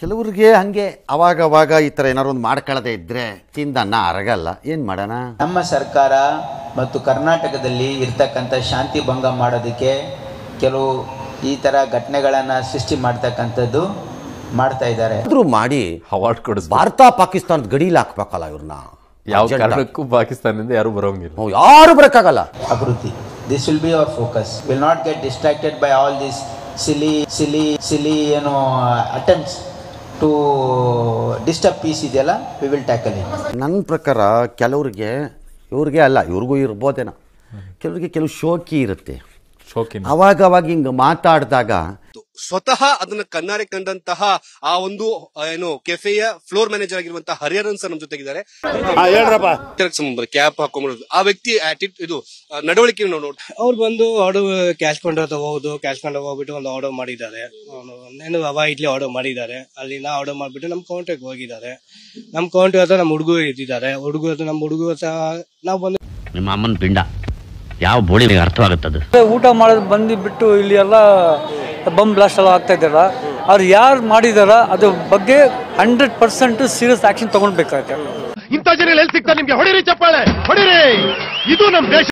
ಕೆಲವ್ರಿಗೆ ಹಂಗೆ ಅವಾಗ ಅವಾಗ ಈ ಥರ ಏನಾರು ಒಂದು ಮಾಡ್ಕೊಳ್ಳದೆ ಇದ್ರೆ ತಿಂದನ್ನ ಅರಗಲ್ಲ ಏನು ಮಾಡೋಣ ನಮ್ಮ ಸರ್ಕಾರ ಮತ್ತು ಕರ್ನಾಟಕದಲ್ಲಿ ಇರ್ತಕ್ಕಂಥ ಶಾಂತಿ ಭಂಗ ಮಾಡೋದಕ್ಕೆ ಕೆಲವು ಈ ಥರ ಘಟನೆಗಳನ್ನು ಸೃಷ್ಟಿ ಮಾಡ್ತಕ್ಕಂಥದ್ದು ಮಾಡ್ತಾ ಇದ್ದಾರೆ ಆದರೂ ಮಾಡಿ ಅವಾರ್ಡ್ ಕೊಡಿಸ್ಬೇಕು ಭಾರತ ಪಾಕಿಸ್ತಾನದ ಗಡಿಲಿ ಹಾಕ್ಬೇಕಲ್ಲ ಇವ್ರನ್ನ ಯಾವ ಕಾರಣಕ್ಕೂ ಪಾಕಿಸ್ತಾನದಿಂದ ಯಾರು ಬರೋಂಗಿಲ್ಲ ನಾವು ಯಾರು ಬರೋಕ್ಕಾಗಲ್ಲ ಅಭಿವೃದ್ಧಿ this will be our focus will not get distracted by all this silly silly silly ಏನು ಅಟೆಂಪ್ಟ್ಸ್ ಟು ಡಿಸ್ಟರ್ಬ್ ಪೀಸ್ ಇದೆಯಲ್ಲ ವಿ ವಿಲ್ ಟ್ಯಾಕಲ್ ಇಟ್ ನನ್ನ ಪ್ರಕಾರ ಕೆಲವ್ರಿಗೆ ಇವ್ರಿಗೆ ಅಲ್ಲ ಇವ್ರಿಗೂ ಇರ್ಬೋದೇನೋ ಕೆಲವ್ರಿಗೆ ಕೆಲವು ಶೋಕಿ ಇರುತ್ತೆ ಶೋಕಿನ ಅವಾಗ ಅವಾಗ ಹಿಂಗೆ ಮಾತಾಡಿದಾಗ ಸ್ವತಃ ಅದನ್ನ ಕಣ್ಣಾರೆ ಕಂಡಂತಹ ಆ ಒಂದು ಆ, ಏನು ಕೆಫೆಯ ಫ್ಲೋರ್ ಮ್ಯಾನೇಜರ್ ಆಗಿರುವಂತಹ ಹರಿಹರನ್ ಸರ್ ನಮ್ಮ ಜೊತೆಗಿದ್ದಾರೆ ಕ್ಯಾಪ್ ಹಾಕೊಂಡ್ಬಿಡೋದು ಆ ವ್ಯಕ್ತಿ attitude- ಇದು ಆ, ನಡವಳಿಕೆ ನಾವು ನೋಡ್ತೀವಿ ಅವ್ರು ಬಂದು ಆರ್ಡರ್ ಕ್ಯಾಶ್ ಕೊಂಡು ತಗೋದು ಕ್ಯಾಶ್ ಕೊಂಡು ಹೋಗ್ಬಿಟ್ಟು ಒಂದು ಆರ್ಡರ್ ಮಾಡಿದ್ದಾರೆ ಅವ್ನು ಏನು ರವಾ ಇಡ್ಲಿ ಆರ್ಡರ್ ಮಾಡಿದ್ದಾರೆ ಅಲ್ಲಿಂದ ಆರ್ಡರ್ ಮಾಡ್ಬಿಟ್ಟು ನಮ್ಮ ಕೌಂಟ್ರಿಗೆ ಹೋಗಿದ್ದಾರೆ ನಮ್ಮ ಕೌಂಟ್ರ್ ಹತ್ರ ನಮ್ಮ ಹುಡುಗರು ಇದ್ದಿದ್ದಾರೆ ಹುಡುಗರು ಹತ್ರ ನಮ್ಮ ಹುಡುಗರು ಹತ್ರ ನಾವು ಬಂದು ನಿಮ್ಮ ಅಮ್ಮನ ಪಿಂಡ ಯಾವ ಬೋಳಿ ಅರ್ಥವಾಗುತ್ತದು ಊಟ ಮಾಡೋದು ಬಂದು ಬಿಟ್ಟು ಇಲ್ಲಿ ಎಲ್ಲ ಬಂಬ್ ಬ್ಲಾಸ್ಟ್ ಎಲ್ಲ ಆಗ್ತಾ ಇದ್ದಾರ ಅವ್ರು ಯಾರು ಮಾಡಿದಾರ ಅದ್ರ ಬಗ್ಗೆ ಹಂಡ್ರೆಡ್ ಪರ್ಸೆಂಟ್ ಸೀರಿಯಸ್ ಆಕ್ಷನ್ ತಗೊಳ್ಬೇಕಾಗತ್ತೆ ಇಂಥ ಜನ ಎಲ್ಲಿ ಸಿಗ್ತಾರೆ ನಿಮ್ಗೆ ಹೊಡಿರಿ ಚಪ್ಪಾಳೆ ಹೊಡಿರಿ ಇದು ನಮ್ ದೇಶ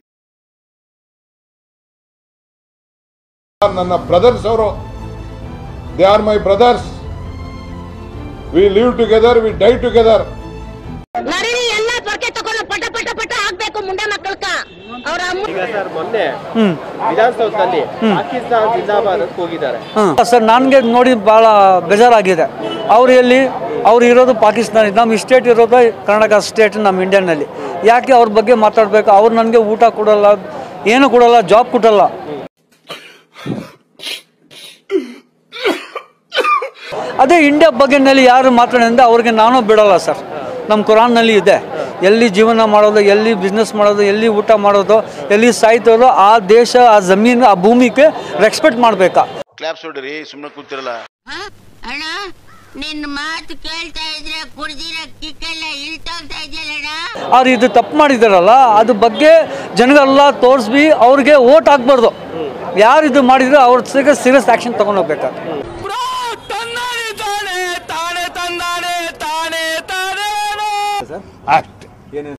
ನನ್ನ ಬ್ರದರ್ಸ್ ಅವರು they are my brothers we live together we die together ನರಿನಿ ಎಲ್ಲ ಪೊರ್ಕೆ ತಗೊಂಡು ಪಟ ಪಟ ಪಟ ಹಾಕ್ಬೇಕು ಮುಂಡೆ ಮಕ್ಕಳ್ಕ ಅವ್ರ ಅಮ್ಮ ಸರ್ ನನಗೆ ನೋಡಿ ಭಾಳ ಬೇಜಾರಾಗಿದೆ ಅವ್ರು ಎಲ್ಲಿ ಅವ್ರು ಇರೋದು ಪಾಕಿಸ್ತಾನ ನಮ್ಮ ಸ್ಟೇಟ್ ಇರೋದು ಕರ್ನಾಟಕ ಸ್ಟೇಟ್ ನಮ್ಮ ಇಂಡಿಯಾನಲ್ಲಿ ಯಾಕೆ ಅವ್ರ ಬಗ್ಗೆ ಮಾತಾಡಬೇಕು ಅವ್ರು ನನಗೆ ಊಟ ಕೊಡಲ್ಲ ಏನು ಕೊಡಲ್ಲ ಜಾಬ್ ಕೊಡಲ್ಲ ಅದೇ ಇಂಡಿಯಾ ಬಗ್ಗೆನಲ್ಲಿ ಯಾರು ಮಾತಾಡಿದ್ರೆ ಅವ್ರಿಗೆ ನಾನು ಬಿಡಲ್ಲ ಸರ್ ನಮ್ಮ ಕುರಾನ್ನಲ್ಲಿ ಇದೆ ಎಲ್ಲಿ ಜೀವನ ಮಾಡೋದು ಎಲ್ಲಿ ಬಿಸ್ನೆಸ್ ಮಾಡೋದು ಎಲ್ಲಿ ಊಟ ಮಾಡೋದು ಎಲ್ಲಿ ಸಾಯ್ತೋದು ಆ ದೇಶ ಆ ಜಮೀನು ಆ ಭೂಮಿಗೆ ರೆಸ್ಪೆಕ್ಟ್ ಮಾಡಬೇಕಾ ಕ್ಲಾಪ್ಸ್ ಹೊಡಿರಿ ಸುಮ್ಮನೆ ಕೂತಿರಲ್ಲ ಅಣ್ಣ ನಿನ್ ಮಾತು ಕೇಳ್ತಾ ಇದ್ರೆ ಕುಡ್ದಿರ ಕಿಕ್ಕೆಲ್ಲ ಇಳ್ತೋಗ್ತಾ ಇದೆಯಲ್ಲಣ್ಣ ಅವ್ರು ಇದು ತಪ್ಪು ಮಾಡಿದಾರಲ್ಲ ಅದ್ರ ಬಗ್ಗೆ ಜನಗಳೆಲ್ಲ ತೋರಿಸ್ಬಿ ಅವ್ರಿಗೆ ಓಟ್ ಹಾಕ್ಬಾರ್ದು ಯಾರು ಇದು ಮಾಡಿದ್ರೆ ಅವ್ರ ಸೀರಿಯಸ್ ಆಕ್ಷನ್ ತಗೊಂಡೋಗ್ಬೇಕಾಗ್ತದೆ ಆಕ್ಟ್